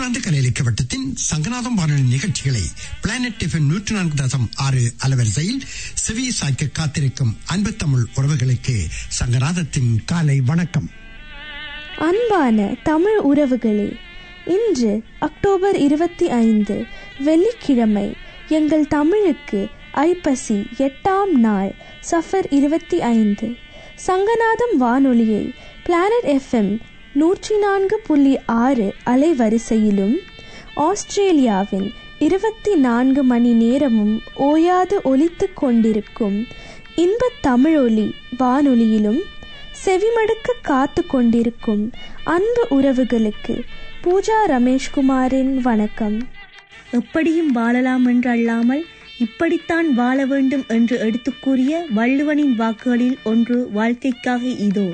இங்கிலாந்து கலையிலக்க வட்டத்தின் சங்கநாதம் வானொலி நிகழ்ச்சிகளை பிளானட் எஃப்எம் நூற்றி நான்கு தசம் ஆறு அலவரிசையில் செவி சாய்க்க காத்திருக்கும் அன்பு தமிழ் உறவுகளுக்கு சங்கநாதத்தின் காலை வணக்கம் அன்பான தமிழ் உறவுகளே இன்று அக்டோபர் இருபத்தி ஐந்து வெள்ளிக்கிழமை எங்கள் தமிழுக்கு ஐப்பசி எட்டாம் நாள் சஃபர் இருபத்தி ஐந்து சங்கநாதம் வானொலியை பிளானட் எஃப்எம் நூற்றி நான்கு புள்ளி ஆறு அலைவரிசையிலும் ஆஸ்திரேலியாவின் இருபத்தி நான்கு மணி நேரமும் ஓயாது ஒலித்துக் கொண்டிருக்கும் இன்பத் தமிழொலி வானொலியிலும் செவிமடுக்க காத்து கொண்டிருக்கும் அன்பு உறவுகளுக்கு பூஜா ரமேஷ்குமாரின் வணக்கம் எப்படியும் வாழலாம் என்று அல்லாமல் இப்படித்தான் வாழ வேண்டும் என்று எடுத்துக் கூறிய வள்ளுவனின் வாக்குகளில் ஒன்று வாழ்க்கைக்காக இதோ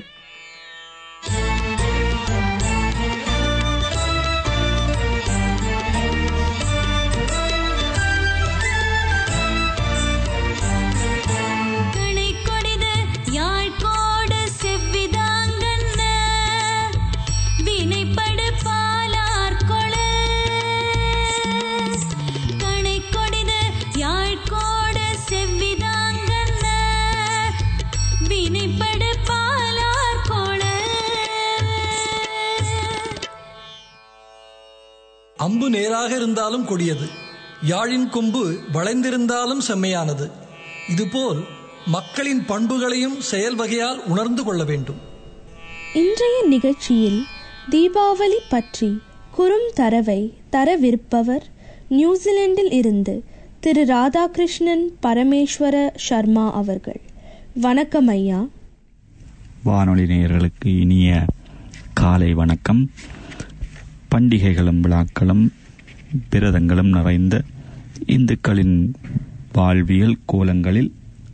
அம்பு நேராக இருந்தாலும் கொடியது யாழின் கொம்பு வளைந்திருந்தாலும் செம்மையானது இதுபோல் மக்களின் பண்புகளையும் செயல் வகையால் உணர்ந்து கொள்ள வேண்டும் இன்றைய நிகழ்ச்சியில் தீபாவளி பற்றி குறும் தரவை தரவிருப்பவர் நியூசிலாந்தில் இருந்து திரு ராதாகிருஷ்ணன் பரமேஸ்வர சர்மா அவர்கள் வணக்கம் ஐயா வானொலி நேயர்களுக்கு இனிய காலை வணக்கம் பண்டிகைகளும் விழாக்களும் விரதங்களும் நிறைந்த இந்துக்களின் வாழ்வியல் கோலங்களில்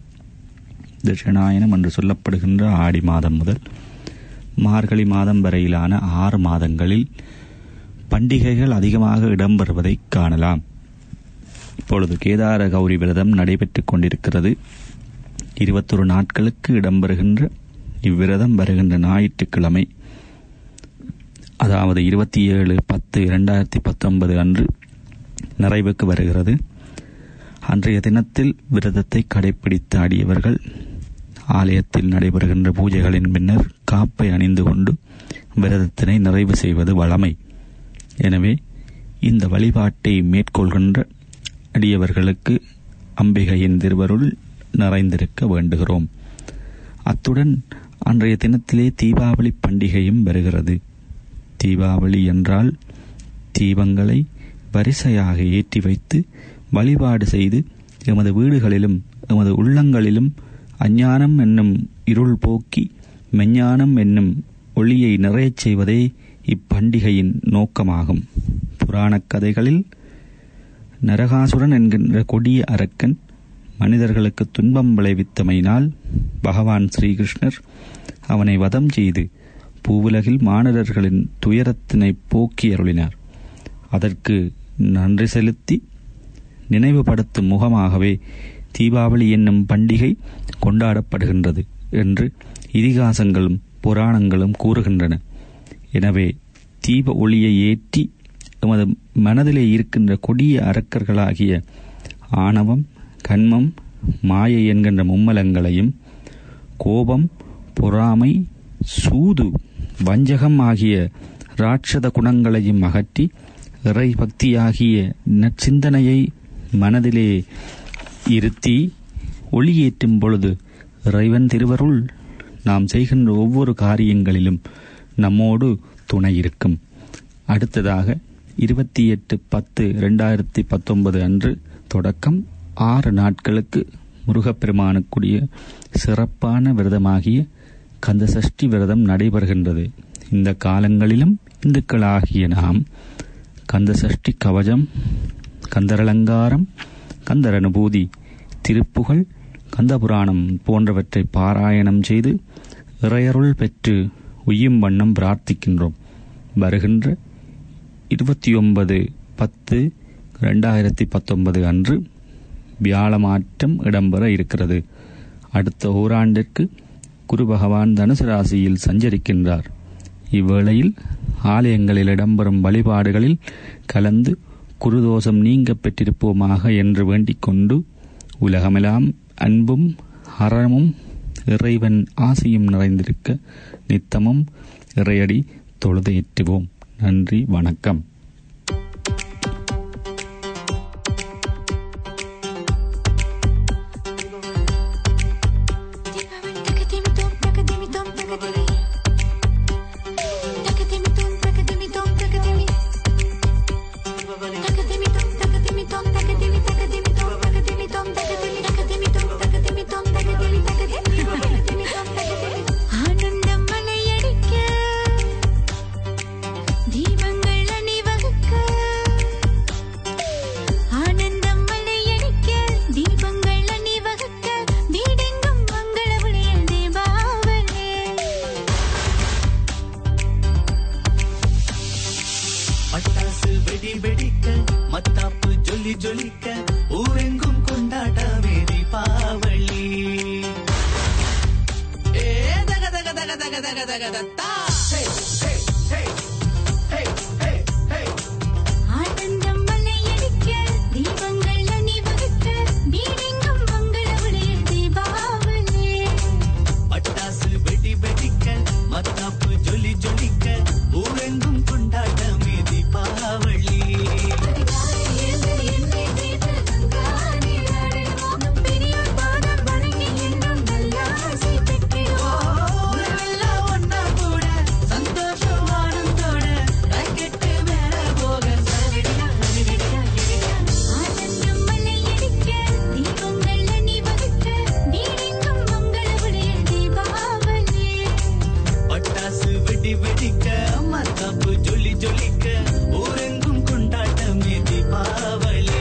தட்சிணாயனம் என்று சொல்லப்படுகின்ற ஆடி மாதம் முதல் மார்கழி மாதம் வரையிலான ஆறு மாதங்களில் பண்டிகைகள் அதிகமாக இடம்பெறுவதை காணலாம் இப்பொழுது கேதார கௌரி விரதம் நடைபெற்றுக் கொண்டிருக்கிறது இருபத்தொரு நாட்களுக்கு இடம்பெறுகின்ற இவ்விரதம் வருகின்ற ஞாயிற்றுக்கிழமை அதாவது இருபத்தி ஏழு பத்து இரண்டாயிரத்தி பத்தொன்பது அன்று நிறைவுக்கு வருகிறது அன்றைய தினத்தில் விரதத்தை கடைபிடித்து ஆடியவர்கள் ஆலயத்தில் நடைபெறுகின்ற பூஜைகளின் பின்னர் காப்பை அணிந்து கொண்டு விரதத்தினை நிறைவு செய்வது வழமை எனவே இந்த வழிபாட்டை மேற்கொள்கின்ற அடியவர்களுக்கு அம்பிகையின் திருவருள் நிறைந்திருக்க வேண்டுகிறோம் அத்துடன் அன்றைய தினத்திலே தீபாவளி பண்டிகையும் வருகிறது தீபாவளி என்றால் தீபங்களை வரிசையாக ஏற்றி வைத்து வழிபாடு செய்து எமது வீடுகளிலும் எமது உள்ளங்களிலும் அஞ்ஞானம் என்னும் இருள் போக்கி மெஞ்ஞானம் என்னும் ஒளியை நிறையச் செய்வதே இப்பண்டிகையின் நோக்கமாகும் புராணக் கதைகளில் நரகாசுரன் என்கின்ற கொடிய அரக்கன் மனிதர்களுக்கு துன்பம் விளைவித்தமையினால் பகவான் ஸ்ரீகிருஷ்ணர் அவனை வதம் செய்து பூவுலகில் மானிடர்களின் துயரத்தினை போக்கி அருளினார் அதற்கு நன்றி செலுத்தி நினைவுபடுத்தும் முகமாகவே தீபாவளி என்னும் பண்டிகை கொண்டாடப்படுகின்றது என்று இதிகாசங்களும் புராணங்களும் கூறுகின்றன எனவே தீப ஒளியை ஏற்றி எமது மனதிலே இருக்கின்ற கொடிய அரக்கர்களாகிய ஆணவம் கண்மம் மாயை என்கின்ற மும்மலங்களையும் கோபம் பொறாமை சூது வஞ்சகம் ஆகிய ராட்சத குணங்களையும் அகற்றி இறை பக்தியாகிய நற்சிந்தனையை மனதிலே இருத்தி ஒளியேற்றும் பொழுது இறைவன் திருவருள் நாம் செய்கின்ற ஒவ்வொரு காரியங்களிலும் நம்மோடு துணை இருக்கும் அடுத்ததாக இருபத்தி எட்டு பத்து ரெண்டாயிரத்தி பத்தொன்பது அன்று தொடக்கம் ஆறு நாட்களுக்கு முருகப்பெருமானுக்குரிய சிறப்பான விரதமாகிய கந்த சஷ்டி விரதம் நடைபெறுகின்றது இந்த காலங்களிலும் இந்துக்களாகிய நாம் கந்த சஷ்டி கவசம் கந்தரலங்காரம் கந்தர் அனுபூதி திருப்புகழ் கந்தபுராணம் போன்றவற்றை பாராயணம் செய்து இறையருள் பெற்று உய்யும் வண்ணம் பிரார்த்திக்கின்றோம் வருகின்ற இருபத்தி ஒன்பது பத்து ரெண்டாயிரத்தி பத்தொன்பது அன்று வியாழமாற்றம் இடம்பெற இருக்கிறது அடுத்த ஓராண்டிற்கு குரு பகவான் தனுசு ராசியில் சஞ்சரிக்கின்றார் இவ்வேளையில் ஆலயங்களில் இடம்பெறும் வழிபாடுகளில் கலந்து குருதோஷம் நீங்க பெற்றிருப்போமாக என்று வேண்டிக் கொண்டு உலகமெல்லாம் அன்பும் அறமும் இறைவன் ஆசையும் நிறைந்திருக்க நித்தமும் இறையடி தொழுதேற்றுவோம் நன்றி வணக்கம் ஆனந்தம் மலையடிக்க தீபங்கள் அணிவகுக்க ஆனந்தம் மலையடிக்க தீபங்கள் அணிவகுக்க வீடெங்கும் மங்கள ஒளியில் தீபாவளி பட்டாசு வெடி வெடிக்க மத்தாப்பு ஜொலி ஜொலிக்க ஊரெங்கும் கொண்டாட்டமே தீபாவளி ஏ தக தக தக தக தக தக தத்தா ஹே ஹே ஹே ஹே ஹே ஹே ஆனந்தம் மலையடிக்க தீபங்கள் அணிவகுக்க வீடெங்கும் மங்கள ஒளியில் தீபாவளி பட்டாசு வெடி வெடிக்க மத்தாப்பு ஜொலி ஜொலிக்க ஊரெங்கும் கொண்டாட்டமே தீபாவளி பெரியோர் பாதம் வணங்கி என்றும் நல்லாசி பெற்றிடுவோம் ஊரெல்லாம் ஒண்ணா கூட சந்தோஷம் ஆனந்தோட ராக்கெட்டு மேல போக சரவெடியா அடிவெடியா எடியா ஆனந்தம் மலையடிக்க தீபங்கள் அணிவகுக்க வீடெங்கும் மங்கள ஒளியில் தீபாவளி பட்டாசு வெடி வெடிக்க மத்தாப்பு ஜொலி ஜொலிக்க ஊரெங்கும் கொண்டாட்டமே தீபாவளி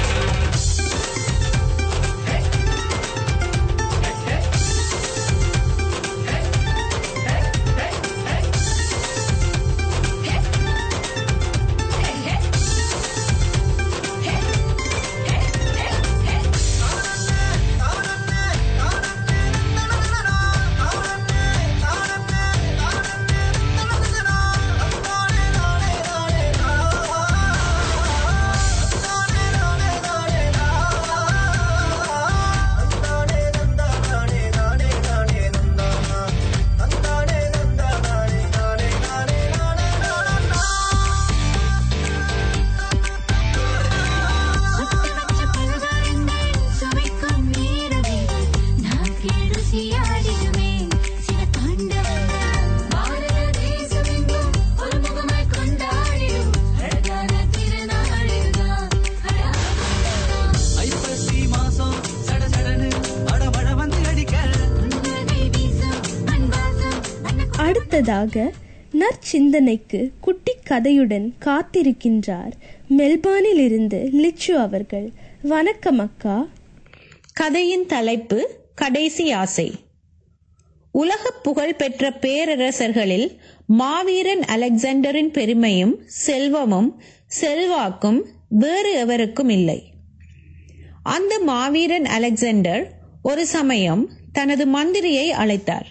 சுத்தமற்ற பலகாரங்கள் சுவைக்கும் நேரமே நாக்கில் ருசியாடிடுமே சில தாண்டவங்கள் பாரத தேசமெங்கும் ஒரு முகமாய் கொண்டாடிடும் அழகான திருநாளில்தான் அழகான ஐப்பசி மாசம் சட சடனு அடமழ வந்து அடிக்க புன்னகை வீசும் அன்பாசம் அன்ன அடுத்ததாக நற்சிந்தனைக்கு குட்டி கதையுடன் காத்திருக்கின்றார் மெல்பானில் இருந்து லிச்சு அவர்கள் வணக்கம் அக்கா கதையின் தலைப்பு கடைசி ஆசை உலகப் புகழ் பெற்ற பேரரசர்களில் மாவீரன் அலெக்சாண்டரின் பெருமையும் செல்வமும் செல்வாக்கும் வேறு எவருக்கும் இல்லை அந்த மாவீரன் அலெக்சாண்டர் ஒரு சமயம் தனது மந்திரியை அழைத்தார்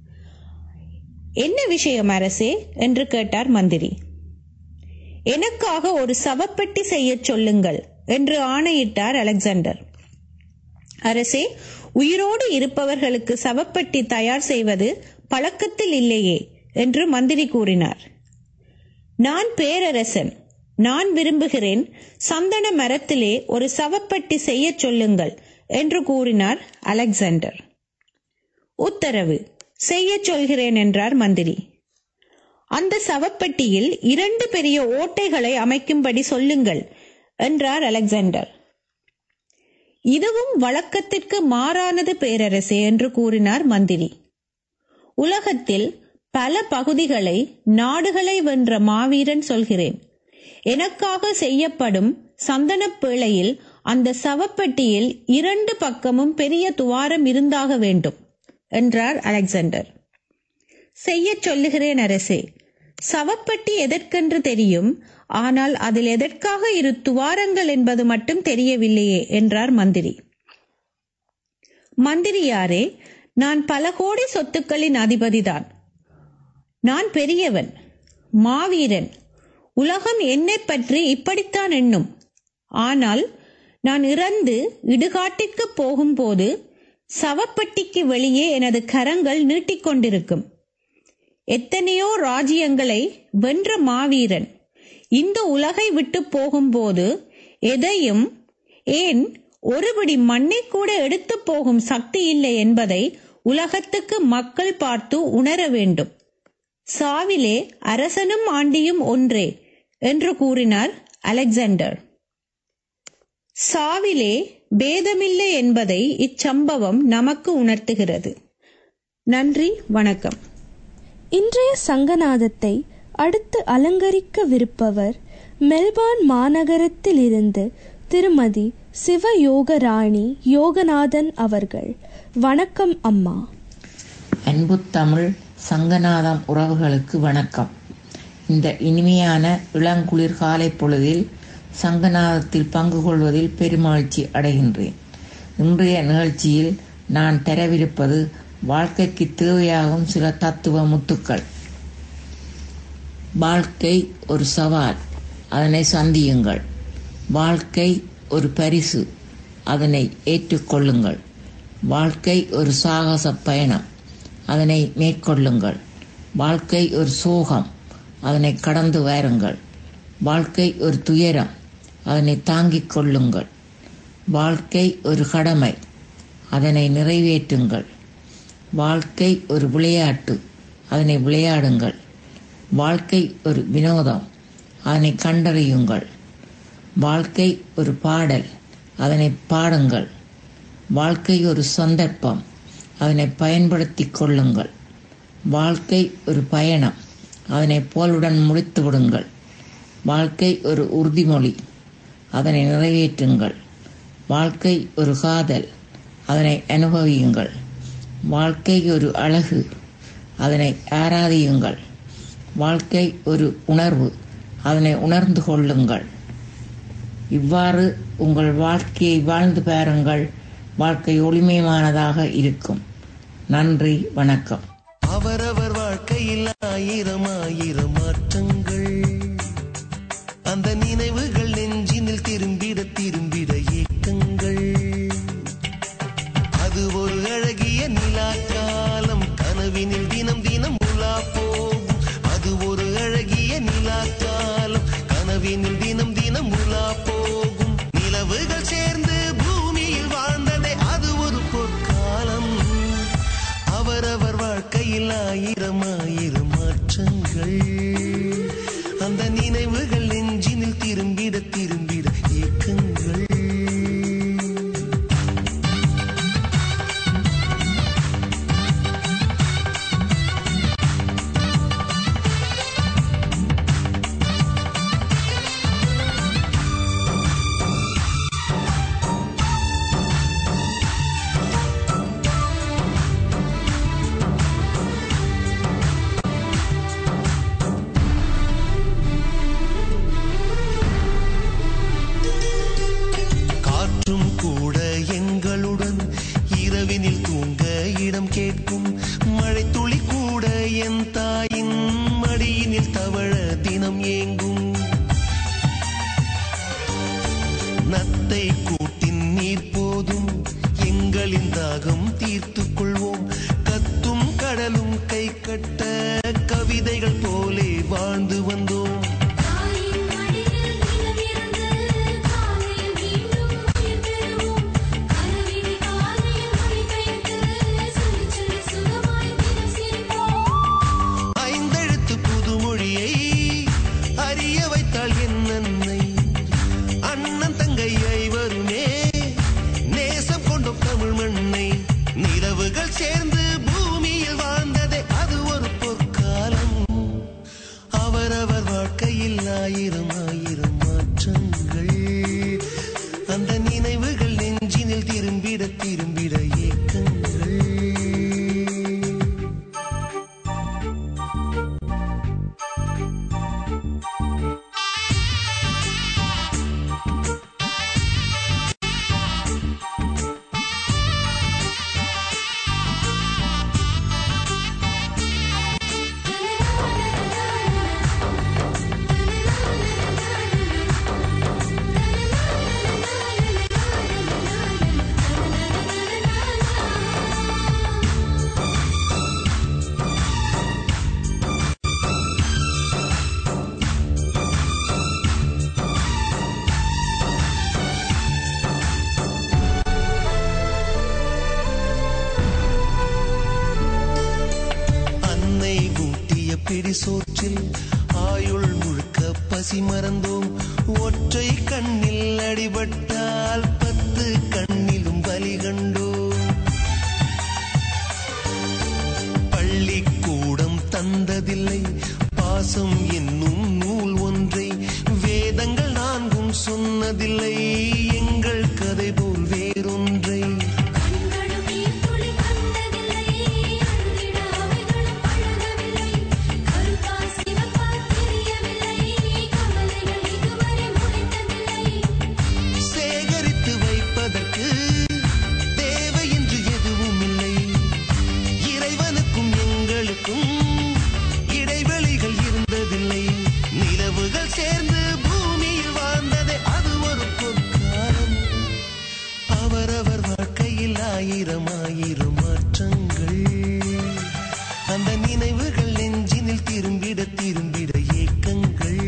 என்ன விஷயம் அரசே என்று கேட்டார் மந்திரி எனக்காக ஒரு சவப்பெட்டி செய்யச் சொல்லுங்கள் என்று ஆணையிட்டார் அலெக்சாண்டர் அரசே உயிரோடு இருப்பவர்களுக்கு சவப்பெட்டி தயார் செய்வது பழக்கத்தில் இல்லையே என்று மந்திரி கூறினார் நான் பேரரசன் நான் விரும்புகிறேன் சந்தன மரத்திலே ஒரு சவப்பெட்டி செய்யச் சொல்லுங்கள் என்று கூறினார் அலெக்சாண்டர் உத்தரவு செய்யச் சொல்கிறேன் என்றார் மந்திரி அந்த சவப்பெட்டியில் இரண்டு பெரிய ஓட்டைகளை அமைக்கும்படி சொல்லுங்கள் என்றார் அலெக்சாண்டர் இதுவும் வழக்கத்திற்கு மாறானது பேரரசே என்று கூறினார் மந்திரி உலகத்தில் பல பகுதிகளை நாடுகளை வென்ற மாவீரன் சொல்கிறேன் எனக்காக செய்யப்படும் சந்தனப் பேழையில் அந்த சவப்பெட்டியில் இரண்டு பக்கமும் பெரிய துவாரம் இருந்தாக வேண்டும் என்றார் அலெக்சாண்டர் செய்யச் சொல்லுகிறேன் அரசே சவப்பெட்டி எதற்கென்று தெரியும் ஆனால் அதில் எதற்காக இரு துவாரங்கள் என்பது மட்டும் தெரியவில்லையே என்றார் மந்திரி மந்திரியாரே நான் பல கோடி சொத்துக்களின் அதிபதிதான் நான் பெரியவன் மாவீரன் உலகம் என்னைப் பற்றி இப்படித்தான் எண்ணும் ஆனால் நான் இறந்து இடுகாட்டிற்கு போகும்போது சவப்பெட்டிக்கு வெளியே எனது கரங்கள் நீட்டிக்கொண்டிருக்கும் எத்தனையோ ராஜ்யங்களை வென்ற மாவீரன் இந்த உலகை விட்டு போகும்போது எதையும் ஏன் ஒருபடி மண்ணை கூட எடுத்து போகும் சக்தி இல்லை என்பதை உலகத்துக்கு மக்கள் பார்த்து உணர வேண்டும் சாவிலே அரசனும் ஆண்டியும் ஒன்றே என்று கூறினார் அலெக்சாண்டர் சாவிலே பேதமில்லை என்பதை இச்சம்பவம் நமக்கு உணர்த்துகிறது நன்றி வணக்கம் இன்றைய சங்கநாதத்தை அடுத்து அலங்கரிக்கவிருப்பவர் மெல்பார்ன் மாநகரத்தில் இருந்து திருமதி சிவயோகராணி யோகநாதன் அவர்கள் வணக்கம் அம்மா அன்பு தமிழ் சங்கநாதம் உறவுகளுக்கு வணக்கம் இந்த இனிமையான இளங்குளிர் காலை பொழுதில் சங்கநாதத்தில் பங்கு கொள்வதில் பெருமகிழ்ச்சி அடைகின்றேன் இன்றைய நிகழ்ச்சியில் நான் தரவிருப்பது வாழ்க்கைக்கு தேவையாகும் சில தத்துவ முத்துக்கள் வாழ்க்கை ஒரு சவால் அதனை சந்தியுங்கள் வாழ்க்கை ஒரு பரிசு அதனை ஏற்றுக்கொள்ளுங்கள் வாழ்க்கை ஒரு சாகச பயணம் அதனை மேற்கொள்ளுங்கள் வாழ்க்கை ஒரு சோகம் அதனை கடந்து வாருங்கள் வாழ்க்கை ஒரு துயரம் அதனை தாங்கிக் கொள்ளுங்கள் வாழ்க்கை ஒரு கடமை அதனை நிறைவேற்றுங்கள் வாழ்க்கை ஒரு விளையாட்டு அதனை விளையாடுங்கள் வாழ்க்கை ஒரு வினோதம் அதனை கண்டறியுங்கள் வாழ்க்கை ஒரு பாடல் அதனை பாடுங்கள் வாழ்க்கை ஒரு சந்தர்ப்பம் அதனை பயன்படுத்திக் கொள்ளுங்கள் வாழ்க்கை ஒரு பயணம் அதனை போலுடன் முடித்து விடுங்கள் வாழ்க்கை ஒரு உறுதிமொழி அதனை நிறைவேற்றுங்கள் வாழ்க்கை ஒரு காதல் அதனை அனுபவியுங்கள் வாழ்க்கை ஒரு அழகு அதனை ஆராதியுங்கள் வாழ்க்கை ஒரு உணர்வு அதனை உணர்ந்து கொள்ளுங்கள் இவ்வாறு உங்கள் வாழ்க்கையை வாழ்ந்து பாருங்கள் வாழ்க்கை ஒளிமயமானதாக இருக்கும் நன்றி வணக்கம் அவரவர் வாழ்க்கையில் ஆயிரம் ஆயிரம் மாற்றங்கள் அந்த நினைவுகள் நெஞ்சினில் திரும்பிட திரும்பிட ஏக்கங்கள் அது ஒரு அழகிய நிலாக்காலம் கனவினில் தினம் தினம் உலா போகும் அது ஒரு அழகிய நிலாக்காலம் கனவினில் தினம் தினம் உலா போகும் நிலவுகள் சேர்ந்து பூமியில் வாழ்ந்ததே அது ஒரு பொற்காலம் அவரவர் வாழ்க்கையில் ஆயிரம் ஆயிரம் மாற்றங்கள் அந்த நினைவுகள் நெஞ்சினில் திரும்பிட பிடி சோற்றில் ஆயுள் முழுக்க பசி மறந்தோம் ஒற்றை கண்ணில் அடிபட்டால் பத்து கண்ணிலும் பலி கண்டோம் பள்ளிக்கூடம் தந்ததில்லை பாசம் என்னும் நூல் ஒன்றை வேதங்கள் நான்கும் சொன்னதில்லை எங்கள் கதை போல் வேறொன்றை சேகரித்து வைப்பதற்கு தேவை என்று எதுவும் இல்லை இறைவனுக்கும் எங்களுக்கும் இடைவெளிகள் இருந்ததில்லை நிலவுகள் சேர்ந்து பூமியில் வாழ்ந்ததே அது ஒரு பொற்காலம் அவரவர் வாழ்க்கையில் ஆயிரம் ஆயிரம் மாற்றங்கள் அந்த நினைவுகள் நெஞ்சினில் திரும்பிட திரும்பிட ஏக்கங்கள்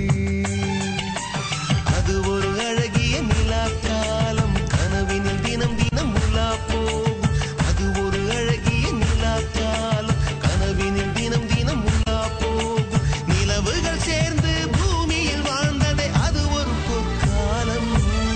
அது ஒரு அழகிய நிலா காலம் கனவினில் தினம் தினம் உலா போகும் அது ஒரு அழகிய நிலா காலம் கனவினில் தினம் தினம் உலா போகும் நிலவுகள் சேர்ந்து பூமியில் வாழ்ந்ததே அது ஒரு பொற்காலம்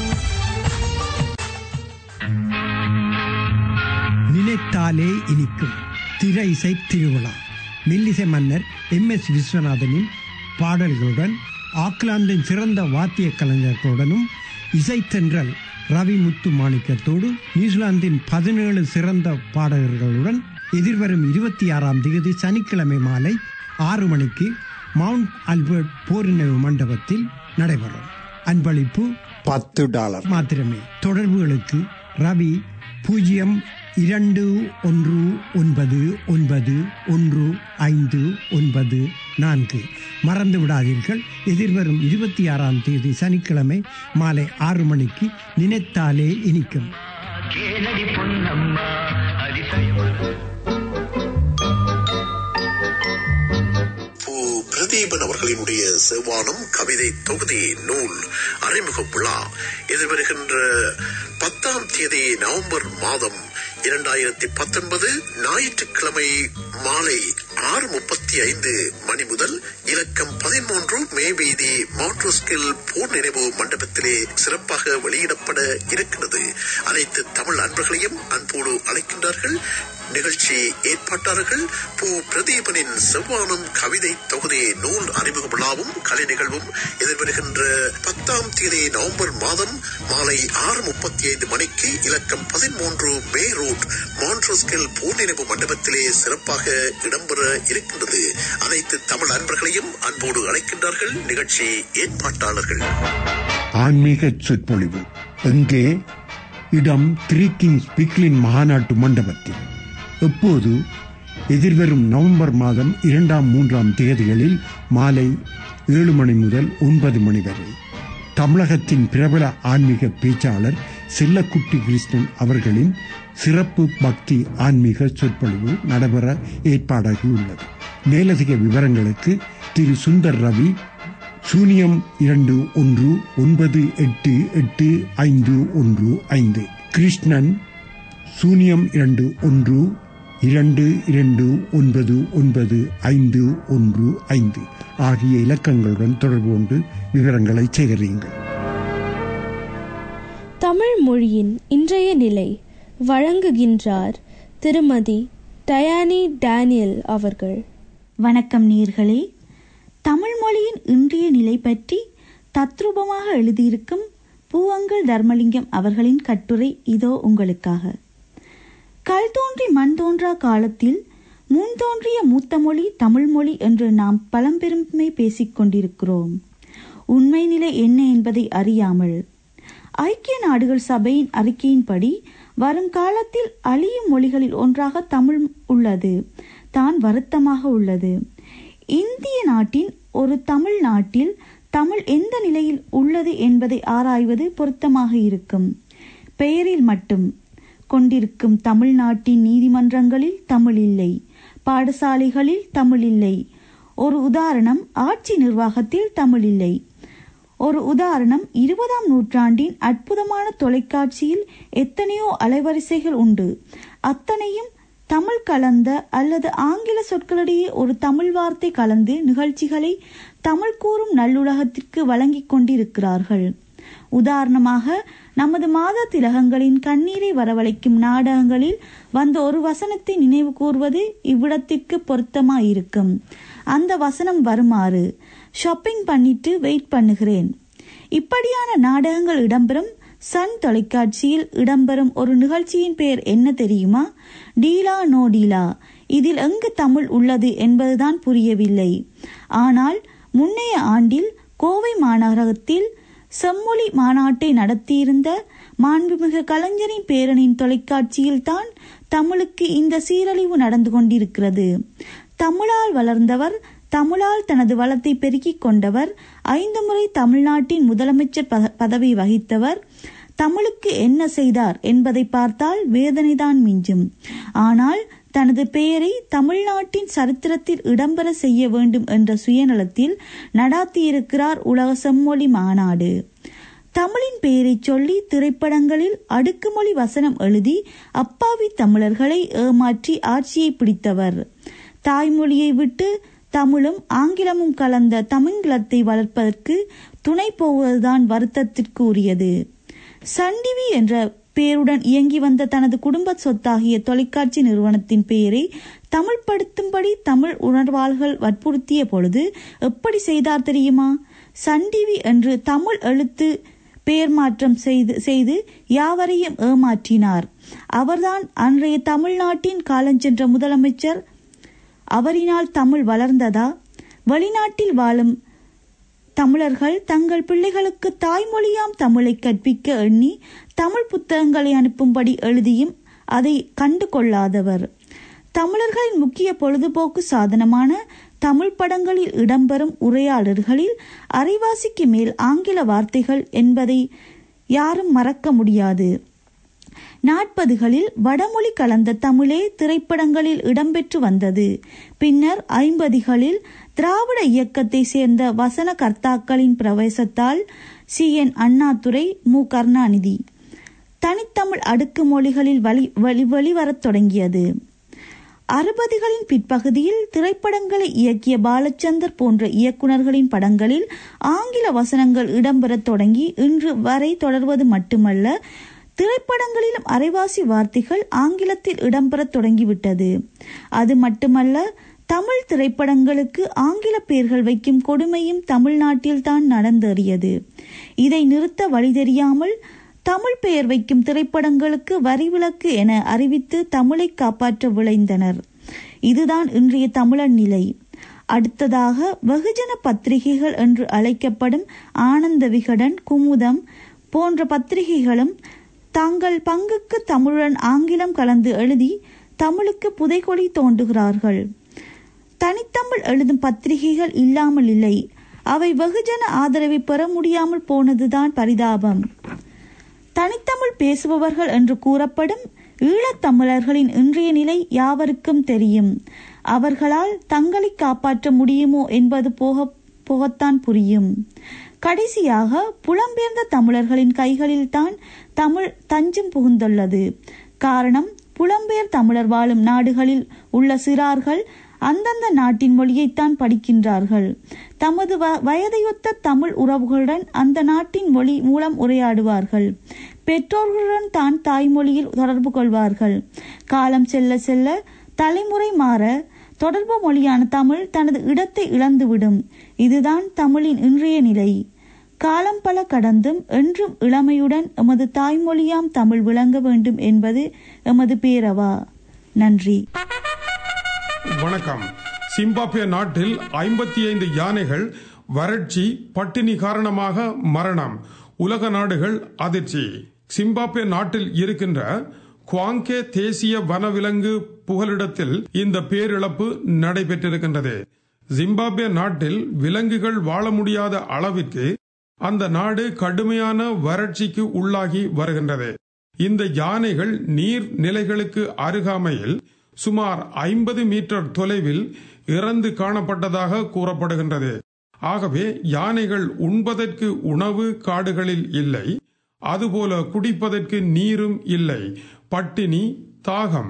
நினைத்தாலே இனிக்கும் திரை இசை திருவிழா மெல்லிசை மன்னர் எம் எஸ் விஸ்வநாதனின் பாடல்களுடன் ஆக்லாந்தின் சிறந்த வாத்திய கலைஞர்களுடனும் இசைத்தென்றல் ரவி முத்து மாணிக்கத்தோடு நியூசிலாந்தின் பதினேழு சிறந்த பாடகர்களுடன் எதிர்வரும் இருபத்தி ஆறாம் தேதி சனிக்கிழமை மாலை ஆறு மணிக்கு மவுண்ட் ஆல்பர்ட் போரினவு மண்டபத்தில் நடைபெறும் அன்பளிப்பு பத்து டாலர் மாத்திரமே தொடர்புகளுக்கு ரவி பூஜ்ஜியம் இரண்டு ஒன்று ஒன்பது ஒன்பது ஒன்று ஐந்து ஒன்பது நான்கு மறந்து விடாதீர்கள் எதிர்வரும் இருபத்தி ஆறாம் தேதி சனிக்கிழமை மாலை ஆறு மணிக்கு நினைத்தாலே இனிக்கும் கேளடி பொன்னம்மா அதிசயம் பூ பிரதீபன் அவர்களினுடைய செவ்வானம் கவிதை தொகுதி நூல் அறிமுக விழா எதிர்வருகின்ற பத்தாம் தேதி நவம்பர் மாதம் இரண்டாயிரத்தி பத்தொன்பது ஞாயிற்றுக்கிழமை மாலை ஆறு முப்பத்தி ஐந்து மணி முதல் இலக்கம் பதிமூன்று மே வீதி மாட்ரோஸ்கில் போர் நினைவு மண்டபத்திலே சிறப்பாக வெளியிடப்பட இருக்கிறது அனைத்து தமிழ் அன்பர்களையும் அன்போடு அழைக்கின்றார்கள் நிகழ்ச்சி ஏற்பாட்டாளர்கள் பூ பிரதீபனின் செவ்வானம் கவிதை தொகுதி நூல் அறிமுக விழாவும் கலை நிகழ்வும் எதிர்வருகின்ற பத்தாம் தேதி நவம்பர் மாதம் மாலை ஆறு முப்பத்தி ஐந்து மணிக்கு இலக்கம் பதிமூன்று மே ரோட் மான்ட்ரோஸ்கில் போர் நினைவு மண்டபத்திலே சிறப்பாக இடம்பெற இருக்கின்றது அனைத்து தமிழ் அன்பர்களையும் அன்போடு அழைக்கின்றார்கள் நிகழ்ச்சி ஏற்பாட்டாளர்கள் ஆன்மீக சொற்பொழிவு எங்கே இடம் த்ரீ கிங்ஸ் பிக்லின் மாநாட்டு மண்டபத்தில் எப்போது எதிர்வரும் நவம்பர் மாதம் இரண்டாம் மூன்றாம் தேதிகளில் மாலை ஏழு மணி முதல் ஒன்பது மணி வரை தமிழகத்தின் பிரபல ஆன்மீக பேச்சாளர் செல்லக்குட்டி கிருஷ்ணன் அவர்களின் சிறப்பு பக்தி ஆன்மீக சொற்பொழிவு நடைபெற ஏற்பாடாகி உள்ளது மேலதிக விவரங்களுக்கு திரு சுந்தர் ரவி சூனியம் இரண்டு ஒன்று ஒன்பது எட்டு எட்டு ஐந்து ஒன்று ஐந்து கிருஷ்ணன் சூனியம் இரண்டு ஒன்று இரண்டு இரண்டு ஒன்பது ஒன்பது ஐந்து ஒன்று ஐந்து ஆகிய இலக்கங்களுடன் தொடர்பு கொண்டு விவரங்களை சேகரியுங்கள் தமிழ் மொழியின் இன்றைய நிலை வழங்குகின்றார் திருமதி டயானி டேனியல் அவர்கள் வணக்கம் நீர்களே தமிழ் மொழியின் இன்றைய நிலை பற்றி தத்ரூபமாக எழுதியிருக்கும் பூவங்கல் தர்மலிங்கம் அவர்களின் கட்டுரை இதோ உங்களுக்காக கல் தோன்றி மண் தோன்றா காலத்தில் முன் தோன்றிய மூத்த மொழி தமிழ் மொழி என்று நாம் பழம்பெருமை பேசிக் கொண்டிருக்கிறோம் உண்மை நிலை என்ன என்பதை அறியாமல் ஐக்கிய நாடுகள் சபையின் அறிக்கையின்படி வருங்காலத்தில் அழியும் மொழிகளில் ஒன்றாக தமிழ் உள்ளது தான் வருத்தமாக உள்ளது இந்திய நாட்டின் ஒரு தமிழ் நாட்டில் தமிழ் எந்த நிலையில் உள்ளது என்பதை ஆராய்வது பொருத்தமாக இருக்கும் பெயரில் மட்டும் கொண்டிருக்கும் தமிழ்நாட்டின் நீதிமன்றங்களில் தமிழ் இல்லை பாடசாலைகளில் தமிழ் இல்லை ஒரு உதாரணம் ஆட்சி நிர்வாகத்தில் தமிழ் இல்லை ஒரு உதாரணம் இருபதாம் நூற்றாண்டின் அற்புதமான தொலைக்காட்சியில் எத்தனையோ அலைவரிசைகள் உண்டு அத்தனையும் தமிழ் கலந்த அல்லது ஆங்கில சொற்களிடையே ஒரு தமிழ் வார்த்தை கலந்து நிகழ்ச்சிகளை தமிழ் கூறும் நல்லுலகத்திற்கு வழங்கிக் கொண்டிருக்கிறார்கள் உதாரணமாக நமது மாத திலகங்களின் கண்ணீரை வரவழைக்கும் நாடகங்களில் வந்த ஒரு வசனத்தை நினைவு கூர்வது இவ்விடத்திற்கு பொருத்தமாயிருக்கும் அந்த வசனம் வருமாறு ஷாப்பிங் பண்ணிட்டு வெயிட் பண்ணுகிறேன் இப்படியான நாடகங்கள் இடம்பெறும் சன் தொலைக்காட்சியில் இடம்பெறும் ஒரு நிகழ்ச்சியின் பெயர் என்ன தெரியுமா டீலா நோ டீலா இதில் எங்கு தமிழ் உள்ளது என்பதுதான் புரியவில்லை ஆனால் முன்னைய ஆண்டில் கோவை மாநகரத்தில் செம்மொழி மாநாட்டை நடத்தியிருந்த மாண்புமிகு கலைஞரின் பேரனின் தொலைக்காட்சியில் தான் தமிழுக்கு இந்த சீரழிவு நடந்து கொண்டிருக்கிறது தமிழால் வளர்ந்தவர் தமிழால் தனது வளத்தை பெருக்கிக் கொண்டவர் ஐந்து முறை தமிழ்நாட்டின் முதலமைச்சர் பத- பதவி வகித்தவர் தமிழுக்கு என்ன செய்தார் என்பதை பார்த்தால் வேதனைதான் மிஞ்சும் ஆனால் தனது பெயரை தமிழ்நாட்டின் சரித்திரத்தில் இடம்பெற செய்ய வேண்டும் என்ற சுயநலத்தில் நடாத்தியிருக்கிறார் உலக செம்மொழி மாநாடு தமிழின் பெயரைச் சொல்லி திரைப்படங்களில் அடுக்குமொழி வசனம் எழுதி அப்பாவி தமிழர்களை ஏமாற்றி ஆட்சியை பிடித்தவர் தாய்மொழியை விட்டு தமிழும் ஆங்கிலமும் கலந்த தமிங்கிலத்தை வளர்ப்பதற்கு துணை போவதுதான் வருத்தத்திற்கு உரியது சன் டிவி என்ற பெயருடன் இயங்கி வந்த தனது குடும்ப சொத்தாகிய தொலைக்காட்சி நிறுவனத்தின் பெயரை தமிழ்படுத்தும்படி தமிழ் உணர்வாளர்கள் வற்புறுத்திய பொழுது எப்படி செய்தார் தெரியுமா சன் டிவி என்று தமிழ் எழுத்து பெயர் மாற்றம் செய்து செய்து யாவரையும் ஏமாற்றினார் அவர்தான் அன்றைய தமிழ்நாட்டின் காலஞ்சென்ற முதலமைச்சர் அவரினால் தமிழ் வளர்ந்ததா வெளிநாட்டில் வாழும் தமிழர்கள் தங்கள் பிள்ளைகளுக்கு தாய்மொழியாம் தமிழை கற்பிக்க எண்ணி தமிழ் புத்தகங்களை அனுப்பும்படி எழுதியும் அதை கண்டு கொள்ளாதவர் தமிழர்களின் முக்கிய பொழுதுபோக்கு சாதனமான தமிழ் படங்களில் இடம்பெறும் உரையாடல்களில் அரைவாசிக்கு மேல் ஆங்கில வார்த்தைகள் என்பதை யாரும் மறக்க முடியாது நாற்பதுகளில் வடமொழி கலந்த தமிழே திரைப்படங்களில் இடம்பெற்று வந்தது பின்னர் ஐம்பதுகளில் திராவிட இயக்கத்தை சேர்ந்த வசன கர்த்தாக்களின் பிரவேசத்தால் சி என் அண்ணாதுரை மு கருணாநிதி தனித்தமிழ் அடுக்கு மொழிகளில் வழி வழி வெளிவரத் தொடங்கியது அறுபதுகளின் பிற்பகுதியில் திரைப்படங்களை இயக்கிய பாலச்சந்தர் போன்ற இயக்குனர்களின் படங்களில் ஆங்கில வசனங்கள் இடம்பெறத் தொடங்கி இன்று வரை தொடர்வது மட்டுமல்ல திரைப்படங்களிலும் அரைவாசி வார்த்தைகள் ஆங்கிலத்தில் இடம்பெறத் தொடங்கிவிட்டது அது மட்டுமல்ல தமிழ் திரைப்படங்களுக்கு ஆங்கில பெயர்கள் வைக்கும் கொடுமையும் தமிழ்நாட்டில் தான் நடந்தேறியது இதை நிறுத்த வழி தெரியாமல் தமிழ் பெயர் வைக்கும் திரைப்படங்களுக்கு வரி விலக்கு என அறிவித்து தமிழை காப்பாற்ற விளைந்தனர் இதுதான் இன்றைய தமிழன் நிலை அடுத்ததாக வெகுஜன பத்திரிகைகள் என்று அழைக்கப்படும் ஆனந்த விகடன் குமுதம் போன்ற பத்திரிகைகளும் தங்கள் பங்குக்கு தமிழுடன் ஆங்கிலம் கலந்து எழுதி தமிழுக்கு புதைகொடி தோண்டுகிறார்கள் தனித்தமிழ் எழுதும் பத்திரிகைகள் இல்லாமல் இல்லை அவை வெகுஜன ஆதரவை பெற முடியாமல் போனதுதான் பரிதாபம் தனித்தமிழ் பேசுபவர்கள் என்று கூறப்படும் ஈழத்தமிழர்களின் இன்றைய நிலை யாவருக்கும் தெரியும் அவர்களால் தங்களை காப்பாற்ற முடியுமோ என்பது போக போகத்தான் புரியும் கடைசியாக புலம்பெயர்ந்த தமிழர்களின் கைகளில்தான் தமிழ் தஞ்சம் புகுந்துள்ளது காரணம் புலம்பெயர் தமிழர் வாழும் நாடுகளில் உள்ள சிறார்கள் அந்தந்த நாட்டின் மொழியைத்தான் படிக்கின்றார்கள் தமது வ- வயதையொத்த தமிழ் உறவுகளுடன் அந்த நாட்டின் மொழி மூலம் உரையாடுவார்கள் பெற்றோர்களுடன் தான் தாய்மொழியில் தொடர்பு கொள்வார்கள் காலம் செல்ல செல்ல தலைமுறை மாற தொடர்பு மொழியான தமிழ் தனது இடத்தை இழந்துவிடும் இதுதான் தமிழின் இன்றைய நிலை காலம் பல கடந்தும் என்றும் இளமையுடன் எமது தாய்மொழியாம் தமிழ் விளங்க வேண்டும் என்பது எமது பேரவா நன்றி வணக்கம் சிம்பாப்வே நாட்டில் ஐம்பத்தி ஐந்து யானைகள் வறட்சி பட்டினி காரணமாக மரணம் உலக நாடுகள் அதிர்ச்சி சிம்பாப்வே நாட்டில் இருக்கின்ற குவாங்கே தேசிய வனவிலங்கு புகலிடத்தில் இந்த பேரிழப்பு நடைபெற்றிருக்கின்றது ஜிம்பாப்வே நாட்டில் விலங்குகள் வாழ முடியாத அளவிற்கு அந்த நாடு கடுமையான வறட்சிக்கு உள்ளாகி வருகின்றது இந்த யானைகள் நீர் நிலைகளுக்கு அருகாமையில் சுமார் ஐம்பது மீட்டர் தொலைவில் இறந்து காணப்பட்டதாக கூறப்படுகின்றது ஆகவே யானைகள் உண்பதற்கு உணவு காடுகளில் இல்லை அதுபோல குடிப்பதற்கு நீரும் இல்லை பட்டினி தாகம்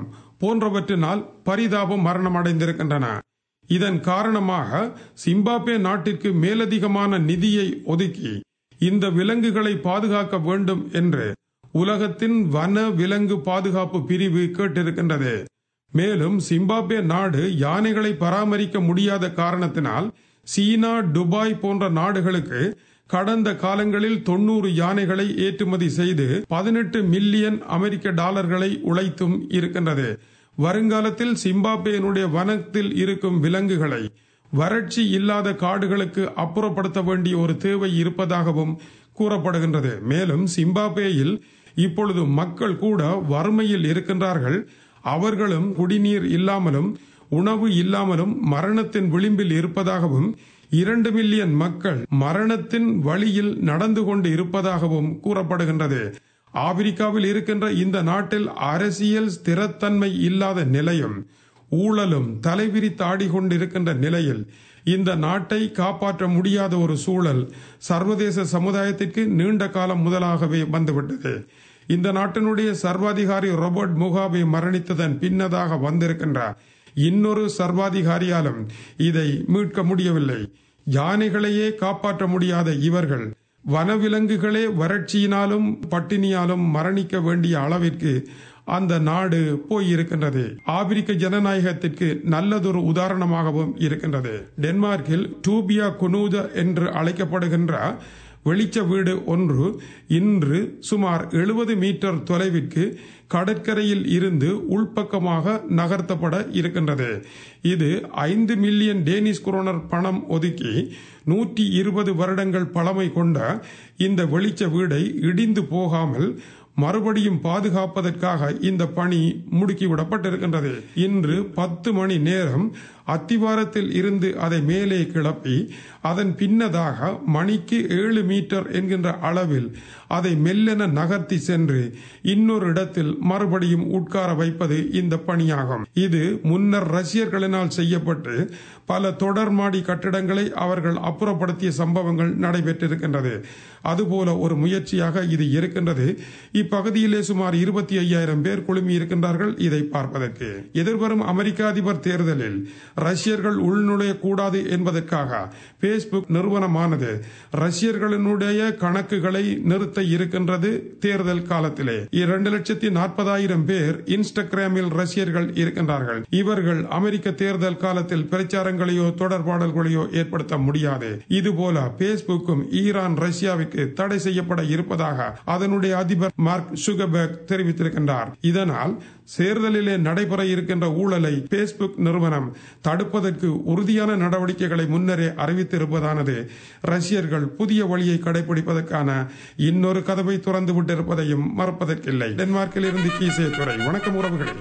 போன்றவற்றினால் பரிதாபம் மரணம் அடைந்திருக்கின்றன இதன் காரணமாக சிம்பாப்வே நாட்டிற்கு மேலதிகமான நிதியை ஒதுக்கி இந்த விலங்குகளை பாதுகாக்க வேண்டும் என்று உலகத்தின் வன விலங்கு பாதுகாப்பு பிரிவு கேட்டிருக்கின்றது மேலும் சிம்பாப்வே நாடு யானைகளை பராமரிக்க முடியாத காரணத்தினால் சீனா துபாய் போன்ற நாடுகளுக்கு கடந்த காலங்களில் தொண்ணூறு யானைகளை ஏற்றுமதி செய்து பதினெட்டு மில்லியன் அமெரிக்க டாலர்களை உழைத்தும் இருக்கின்றது வருங்காலத்தில் சிம்பாப்வேயினுடைய வனத்தில் இருக்கும் விலங்குகளை வறட்சி இல்லாத காடுகளுக்கு அப்புறப்படுத்த வேண்டிய ஒரு தேவை இருப்பதாகவும் கூறப்படுகின்றது மேலும் சிம்பாப்வேயில் இப்பொழுது மக்கள் கூட வறுமையில் இருக்கின்றார்கள் அவர்களும் குடிநீர் இல்லாமலும் உணவு இல்லாமலும் மரணத்தின் விளிம்பில் இருப்பதாகவும் இரண்டு மில்லியன் மக்கள் மரணத்தின் வழியில் நடந்து கொண்டு இருப்பதாகவும் கூறப்படுகின்றது ஆப்பிரிக்காவில் இருக்கின்ற இந்த நாட்டில் அரசியல் ஸ்திரத்தன்மை இல்லாத நிலையும் ஊழலும் தலைவிரித்தாடி கொண்டிருக்கின்ற நிலையில் இந்த நாட்டை காப்பாற்ற முடியாத ஒரு சூழல் சர்வதேச சமுதாயத்திற்கு நீண்ட காலம் முதலாகவே வந்துவிட்டது இந்த நாட்டினுடைய சர்வாதிகாரி ரோபர்ட் முகாபே மரணித்ததன் பின்னதாக வந்திருக்கின்ற இன்னொரு சர்வாதிகாரியாலும் இதை மீட்க முடியவில்லை யானைகளையே காப்பாற்ற முடியாத இவர்கள் வனவிலங்குகளே வறட்சியினாலும் பட்டினியாலும் மரணிக்க வேண்டிய அளவிற்கு அந்த நாடு போயிருக்கின்றது ஆப்பிரிக்க ஜனநாயகத்திற்கு நல்லதொரு உதாரணமாகவும் இருக்கின்றது டென்மார்க்கில் டூபியா குனூத என்று அழைக்கப்படுகின்ற வெளிச்ச வீடு ஒன்று இன்று சுமார் எழுபது மீட்டர் தொலைவிற்கு கடற்கரையில் இருந்து உள்பக்கமாக நகர்த்தப்பட இருக்கின்றது இது ஐந்து மில்லியன் டேனிஷ் குரோனர் பணம் ஒதுக்கி நூற்றி இருபது வருடங்கள் பழமை கொண்ட இந்த வெளிச்ச வீடை இடிந்து போகாமல் மறுபடியும் பாதுகாப்பதற்காக இந்த பணி முடுக்கிவிடப்பட்டிருக்கின்றது இன்று பத்து மணி நேரம் அத்திவாரத்தில் இருந்து அதை மேலே கிளப்பி அதன் பின்னதாக மணிக்கு ஏழு மீட்டர் என்கின்ற அளவில் அதை மெல்லென நகர்த்தி சென்று இன்னொரு இடத்தில் மறுபடியும் உட்கார வைப்பது இந்த பணியாகும் இது முன்னர் ரஷ்யர்களினால் செய்யப்பட்டு பல தொடர்மாடி கட்டிடங்களை அவர்கள் அப்புறப்படுத்திய சம்பவங்கள் நடைபெற்றிருக்கின்றது அதுபோல ஒரு முயற்சியாக இது இருக்கின்றது இப்பகுதியிலே சுமார் இருபத்தி ஐயாயிரம் பேர் குழுமி இருக்கின்றார்கள் இதை பார்ப்பதற்கு எதிர்வரும் அமெரிக்க அதிபர் தேர்தலில் ரஷ்யர்கள் உள்நுழையக்கூடாது என்பதற்காக பேஸ்புக் நிறுவனமானது ரஷ்யர்களினுடைய கணக்குகளை நிறுத்த இருக்கின்றது தேர்தல் காலத்திலே இரண்டு லட்சத்தி நாற்பதாயிரம் பேர் இன்ஸ்டாகிராமில் ரஷ்யர்கள் இருக்கின்றார்கள் இவர்கள் அமெரிக்க தேர்தல் காலத்தில் பிரச்சாரங்களையோ தொடர்பாடல்களையோ ஏற்படுத்த முடியாது இதுபோல பேஸ்புக்கும் ஈரான் ரஷ்யாவுக்கு தடை செய்யப்பட இருப்பதாக அதனுடைய அதிபர் மார்க் சுகபர்க் தெரிவித்திருக்கின்றார் இதனால் தேர்தலிலே நடைபெற இருக்கின்ற ஊழலை பேஸ்புக் நிறுவனம் தடுப்பதற்கு உறுதியான நடவடிக்கைகளை முன்னரே அறிவித்திருப்பதானது ரஷ்யர்கள் புதிய வழியை கடைபிடிப்பதற்கான இன்னொரு கதவை துறந்து விட்டிருப்பதையும் மறுப்பதற்கில்லை டென்மார்க்கில் இருந்து கீசே துறை வணக்கம் உறவுகளே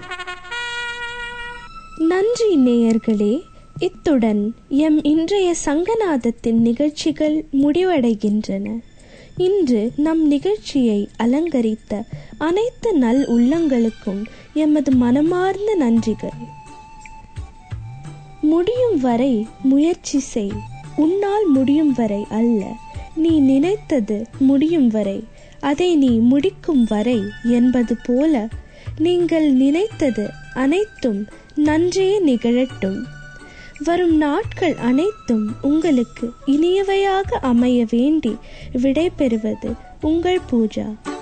நன்றி நேயர்களே இத்துடன் எம் இன்றைய சங்கநாதத்தின் நிகழ்ச்சிகள் முடிவடைகின்றன இன்று நம் நிகழ்ச்சியை அலங்கரித்த அனைத்து நல் உள்ளங்களுக்கும் எமது மனமார்ந்த நன்றிகள் முடியும் வரை முயற்சி செய் உன்னால் முடியும் வரை அல்ல நீ நினைத்தது முடியும் வரை அதை நீ முடிக்கும் வரை என்பது போல நீங்கள் நினைத்தது அனைத்தும் நன்றே நிகழட்டும் வரும் நாட்கள் அனைத்தும் உங்களுக்கு இனியவையாக அமைய வேண்டி விடை பெறுவது உங்கள் பூஜா